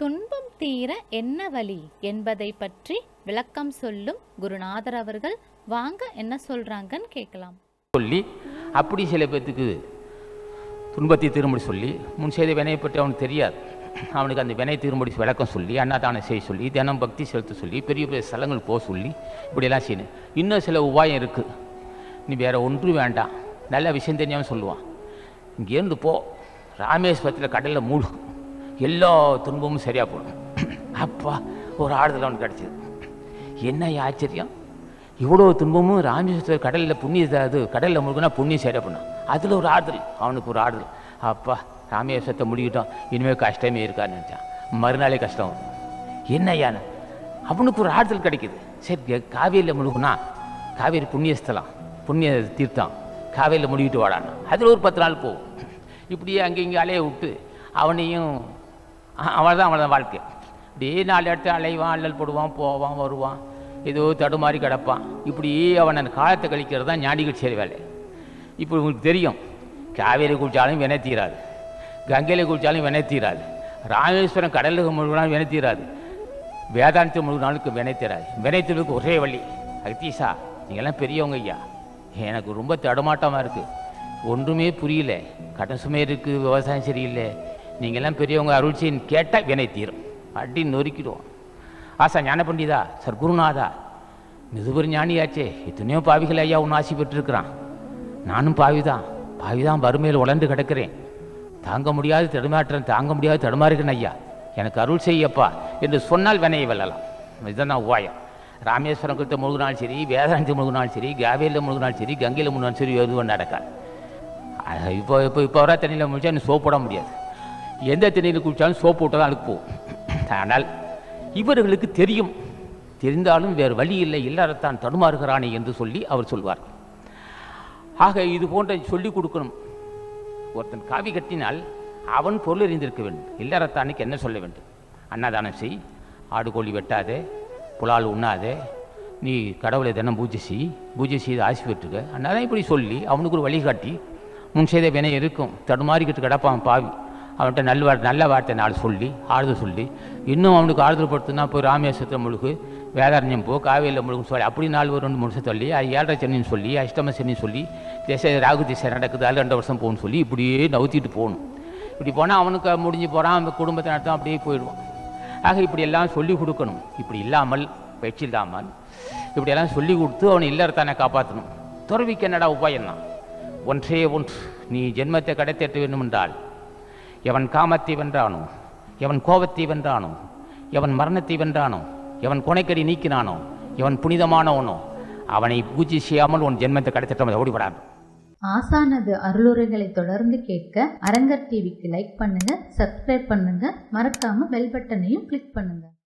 துன்பம் தீர என்ன வழி என்பதை பற்றி விளக்கம் சொல்லும் குருநாதர் அவர்கள் வாங்க என்ன சொல்றாங்கன்னு கேட்கலாம் சொல்லி அப்படி சில பேர்த்துக்கு துன்பத்தை திரும்படி சொல்லி முன் செய்த வினையை பற்றி அவனுக்கு தெரியாது அவனுக்கு அந்த வினை திரும்படி விளக்கம் சொல்லி அன்னதானம் செய்ய சொல்லி தினம் பக்தி செலுத்த சொல்லி பெரிய பெரிய ஸ்தலங்கள் போக சொல்லி இப்படியெல்லாம் செய்யணும் இன்னும் சில உபாயம் இருக்குது நீ வேற ஒன்றும் வேண்டாம் நல்ல விஷயம் தெரியாமல் சொல்லுவான் இங்கேருந்து போ ராமேஸ்வரத்தில் கடலில் மூழ்கு எல்லா துன்பமும் சரியாக போடும் அப்பா ஒரு ஆறுதல் அவனுக்கு கிடச்சிது என்ன ஆச்சரியம் இவ்வளோ துன்பமும் ராமேஸ்வரர் கடலில் புண்ணிய அது கடலில் முழுகினா புண்ணியம் சரியாக பண்ணும் அதில் ஒரு ஆறுதல் அவனுக்கு ஒரு ஆறுதல் அப்பா ராமேஸ்வரத்தை முடிக்கிட்டோம் இனிமேல் கஷ்டமே இருக்கான்னு நினச்சான் மறுநாளே கஷ்டம் வரும் என்ன யானை அவனுக்கு ஒரு ஆறுதல் கிடைக்குது சரி காவேரியில் முழுகுனா காவேரி புண்ணியஸ்தலம் புண்ணிய தீர்த்தம் காவேரியில் முழுகிட்டு வாடான்னு அதில் ஒரு பத்து நாள் போகும் இப்படியே அங்கே இங்கே அலைய விட்டு அவனையும் அவள் தான் அவள் தான் வாழ்க்கை இப்படியே நாலு இடத்துல அலைவான் அல்லல் போடுவான் போவான் வருவான் ஏதோ தடுமாறி கிடப்பான் இப்படியே அவன் அந்த காலத்தை கழிக்கிறது தான் ஞானிகள் செய்கிற வேலை இப்போ உங்களுக்கு தெரியும் காவேரி குளிச்சாலும் வினை தீராது கங்கையில் குளிச்சாலும் வினை தீராது ராமேஸ்வரம் கடலுக்கு முழுகினாலும் வினை தீராது வேதாந்தம் முழுகினாலுக்கு வினை தீராது வினை தீர்வுக்கு ஒரே வழி அகத்தீஷா நீங்கள்லாம் பெரியவங்க ஐயா எனக்கு ரொம்ப தடுமாட்டமாக இருக்குது ஒன்றுமே புரியல கடன் சுமை இருக்குது விவசாயம் சரியில்லை நீங்கள்லாம் பெரியவங்க அருள் செய்யன்னு கேட்டால் வினை தீரும் அடி நொறுக்கிடுவோம் ஆசா ஞான பண்டிதா சர்க்குருநாதா மிதுபெரு ஞானியாச்சே எத்தனையோ பாவிகள் ஐயா உன் ஆசி பெற்றிருக்கிறான் நானும் பாவிதான் பாவிதான் வறுமையில் உழண்டு கிடக்கிறேன் தாங்க முடியாது தடுமாற்றம் தாங்க முடியாது தடுமாறுகிறேன் ஐயா எனக்கு அருள் செய்யப்பா என்று சொன்னால் வினையை வெல்லலாம் இதுதான் உபாயம் ராமேஸ்வரம் கிட்ட முழுகினாலும் சரி வேதாந்தி முழுகினாலும் சரி காவேரியில் முழுகினாலும் சரி கங்கையில் முழுகினாலும் சரி எதுவும் நடக்காது அஹ் இப்போ இப்போ இப்போ வர தண்ணியில் முடிச்சா இன்னும் சோப் போட முடியாது எந்த தண்ணியில் குடித்தாலும் சோப்பு போட்டு தான் அழுக்கு போகும் ஆனால் இவர்களுக்கு தெரியும் தெரிந்தாலும் வேறு வழி இல்லை இல்லறத்தான் தடுமாறுகிறானே என்று சொல்லி அவர் சொல்வார் ஆக இது போன்ற சொல்லிக் கொடுக்கணும் ஒருத்தன் காவி கட்டினால் அவன் பொருள் அறிந்திருக்க வேண்டும் இல்லறத்தானுக்கு என்ன சொல்ல வேண்டும் அன்னதானம் செய் ஆடு கோழி வெட்டாதே புலால் உண்ணாதே நீ கடவுளை தினம் பூஜை செய் பூஜை செய்து ஆசி பெற்றுக்க அன்னதான் இப்படி சொல்லி அவனுக்கு ஒரு வழிகாட்டி முன் செய்த வினை இருக்கும் தடுமாறிக்கிட்டு கிடப்பான் பாவி அவன்கிட்ட நல்ல வார்த்தை நல்ல வார்த்தை நாள் சொல்லி ஆறுதல் சொல்லி இன்னும் அவனுக்கு ஆறுதல் படுத்துனா போய் ராமேஸ்வரத்தை முழுகு வேதாரண்யம் போ காவேரியில் முழுகுன்னு சொல்லி அப்படி நாலு ஒரு ரெண்டு மூணு சொல்லி அது ஏழரை சனின்னு சொல்லி அஷ்டம சனின்னு சொல்லி திசை ராகு திசை நடக்குது அது ரெண்டு வருஷம் போகணும்னு சொல்லி இப்படியே நவுத்திட்டு போகணும் இப்படி போனால் அவனுக்கு முடிஞ்சு போகிறான் அவன் குடும்பத்தை நடத்தான் அப்படியே போயிடுவான் ஆக இப்படி எல்லாம் சொல்லி கொடுக்கணும் இப்படி இல்லாமல் பயிற்சி இல்லாமல் இப்படியெல்லாம் சொல்லி கொடுத்து அவனை இல்லறத்தானே காப்பாற்றணும் துறவிக்கு என்னடா உபாயம் தான் ஒன்றே ஒன்று நீ ஜென்மத்தை கடைத்தேற்ற வேண்டும் என்றால் எவன் காமத்தை வென்றானோ எவன் கோபத்தை வென்றானோ எவன் மரணத்தை வென்றானோ எவன் கொனைக்கடி நீக்கினானோ எவன் புனிதமானவனோ அவனை பூஜை செய்யாமல் உன் ஜென்மத்தை கடைத்தேற்ற ஓடிவிடான் ஆசானது அருளுரைகளை தொடர்ந்து கேட்க அரங்கர் டிவிக்கு லைக் பண்ணுங்க சப்ஸ்கிரைப் பண்ணுங்க மறக்காம பெல் பட்டனையும் கிளிக் பண்ணுங்க